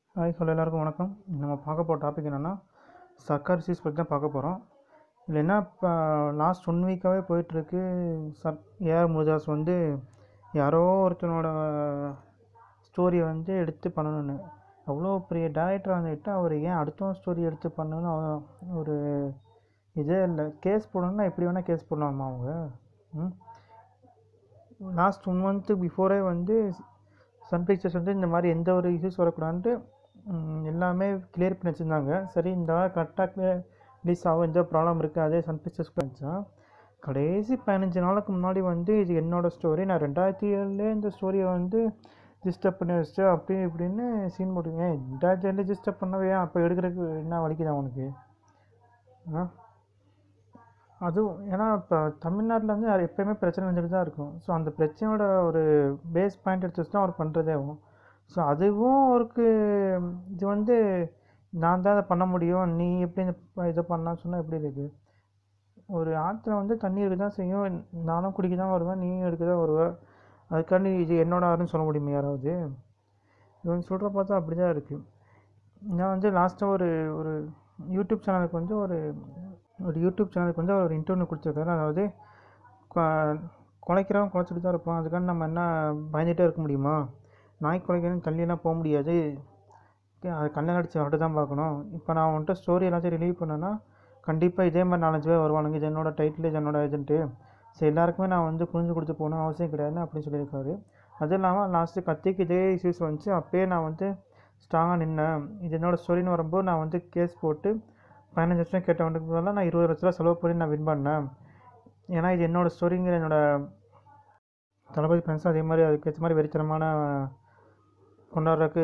hi hello எல்லாருக்கும் வணக்கம் நம்ம பார்க்க போகிற டாபிக் என்னென்னா சர்க்கார் சீஸ் பற்றி தான் பார்க்க போகிறோம் இதில் என்ன இப்போ லாஸ்ட் ஒன் வீக்காகவே போயிட்டுருக்கு சர் ஏஆர் முருதாஸ் வந்து யாரோ ஒருத்தனோட ஸ்டோரியை வந்து எடுத்து பண்ணணும்னு அவ்வளோ பெரிய டேரக்டர் வந்துட்டு அவர் ஏன் அடுத்தவன் ஸ்டோரி எடுத்து பண்ணணும்னு அவ- ஒரு இதே இல்லை கேஸ் போடணும்னா எப்படி வேணால் கேஸ் போடலாமா அவங்க ம் லாஸ்ட் ஒன் மந்த்து பிஃபோரே வந்து சன் பிக்சர்ஸ் வந்து இந்த மாதிரி எந்த ஒரு இஷ்யூஸ் வரக்கூடாதுன்ட்டு ம், எல்லாமே கிளியர் பண்ணி வச்சுருந்தாங்க சரி இந்த வாரம் கரெக்டாக ரிலீஸ் ஆகும் எந்த ப்ராப்ளம் இருக்குது அதே சன் பிக்சர்ஸ் இருந்துச்சா கடைசி பதினஞ்சு நாளுக்கு முன்னாடி வந்து இது என்னோடய ஸ்டோரி நான் ரெண்டாயிரத்தி ஏழுலேயே இந்த ஸ்டோரியை வந்து ரிஜிஸ்டர் பண்ணி வச்சுட்டு அப்படி இப்படின்னு சீன் போட்டுங்க ரெண்டாயிரத்தி ஏழு ரிஜிஸ்டர் பண்ணவே அப்போ எடுக்கிறதுக்கு என்ன வலிக்குதா உனக்கு ஆ அதுவும் ஏன்னா இப்போ தமிழ்நாட்டில் வந்து அது எப்போயுமே பிரச்சனை வந்துட்டு தான் இருக்கும் ஸோ அந்த பிரச்சனையோட ஒரு பேஸ் பாயிண்ட் எடுத்து வச்சு தான் அவர் பண்ணுறதே ஆகும் ஸோ அதுவும் அவருக்கு இது வந்து நான் தான் அதை பண்ண முடியும் நீ எப்படி இந்த ப- இதை பண்ணலாம்னு சொன்னால் எப்படி இருக்கு ஒரு ஆற்றுல வந்து தண்ணி இருக்க தான் செய்யும் நானும் குடிக்க தான் வருவேன் நீயும் எடுக்க தான் வருவேன் அதுக்காண்டி இது என்னோட ஆறுன்னு சொல்ல முடியுமா யாராவது இவன் சொல்கிற பார்த்தா அப்படி தான் இருக்குது நான் வந்து லாஸ்ட்டாக ஒரு ஒரு யூடியூப் சேனலுக்கு வந்து ஒரு ஒரு யூடியூப் சேனலுக்கு வந்து ஒரு இன்டர்வியூ கொடுத்துருக்காரு அதாவது கொ- குலைக்கிறவன் குலைச்சிட்டு தான் இருப்பான் அதுக்காண்டி நம்ம என்ன பயந்துகிட்டே இருக்க முடியுமா நாய் குலைக்கிறன்னு தள்ளியெல்லாம் போக முடியாது அது கண்ணை அடிச்சு அவர்கிட்ட தான் பார்க்கணும் இப்போ நான் வந்துட்டு ஸ்டோரி எல்லாத்தையும் ரிலீவ் பண்ணேன்னா கண்டிப்பாக இதே மாதிரி நாலஞ்சு பேர் வருவானுங்க இது என்னோட டைட்டில் இது என்னோட ஏஜென்ட்டு ஸோ எல்லாருக்குமே நான் வந்து புரிஞ்சு கொடுத்து போகணும் அவசியம் கிடையாதுன்னு அப்படின்னு சொல்லியிருக்காரு அதுவும் இல்லாமல் லாஸ்ட்டு கத்திக்கு இதே இஷ்யூஸ் வந்துச்சு அப்பயே நான் வந்து ஸ்ட்ராங்காக நின்னேன் இது என்னோட ஸ்டோரின்னு வரும்போது நான் வந்து கேஸ் போட்டு பதினஞ்சு லட்சம் கேட்டவனுக்கு பதிலாக நான் இருபது லட்ச ரூபா செலவு பண்ணி நான் வின் பண்ணேன் ஏன்னா இது என்னோடய ஸ்டோரிங்கிற என்னோட தளபதி ஃப்ரெண்ட்ஸும் அதே மாதிரி அதுக்கேற்ற மாதிரி வெறித்தனமான கொண்டாடுறதுக்கு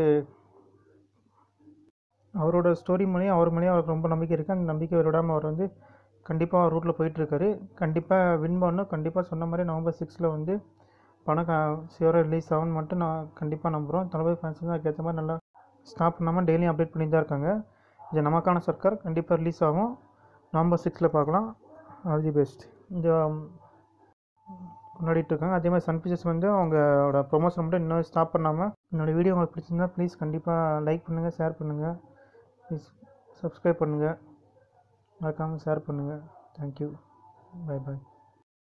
அவரோட ஸ்டோரி மூலியம் அவர் மூலியம் அவருக்கு ரொம்ப நம்பிக்கை இருக்குது அந்த நம்பிக்கை விடாமல் அவர் வந்து கண்டிப்பாக அவர் ரூட்டில் போயிட்டுருக்காரு கண்டிப்பாக வின் பண்ணணும் கண்டிப்பாக சொன்ன மாதிரி நவம்பர் சிக்ஸில் வந்து படம் சிவராக ரிலீஸ் ஆகும்னு மட்டும் நான் கண்டிப்பாக நம்புகிறோம் தளபதி ஃபேன்ஸ் வந்து அதுக்கேற்ற மாதிரி நல்லா ஸ்டாப் பண்ணாமல் டெய்லியும் அப்டேட் பண்ணி தான் இருக்காங்க இது நமக்கான சர்க்கார் கண்டிப்பாக ரிலீஸ் ஆகும் நவம்பர் சிக்ஸில் பார்க்கலாம் ஆல் தி பெஸ்ட் இந்த கொண்டாடிட்டு இருக்காங்க அதே மாதிரி சன் பிக்சர்ஸ் வந்து அவங்களோட ப்ரொமோஷன் மட்டும் இன்னும் ஸ்டாப் பண்ணாமல் என்னோடய வீடியோ உங்களுக்கு பிடிச்சிருந்தா ப்ளீஸ் கண்டிப்பாக லைக் பண்ணுங்கள் ஷேர் பண்ணுங்கள் ப்ளீஸ் சப்ஸ்கிரைப் பண்ணுங்கள் மறக்காமல் ஷேர் பண்ணுங்கள் தேங்க்யூ பை பாய்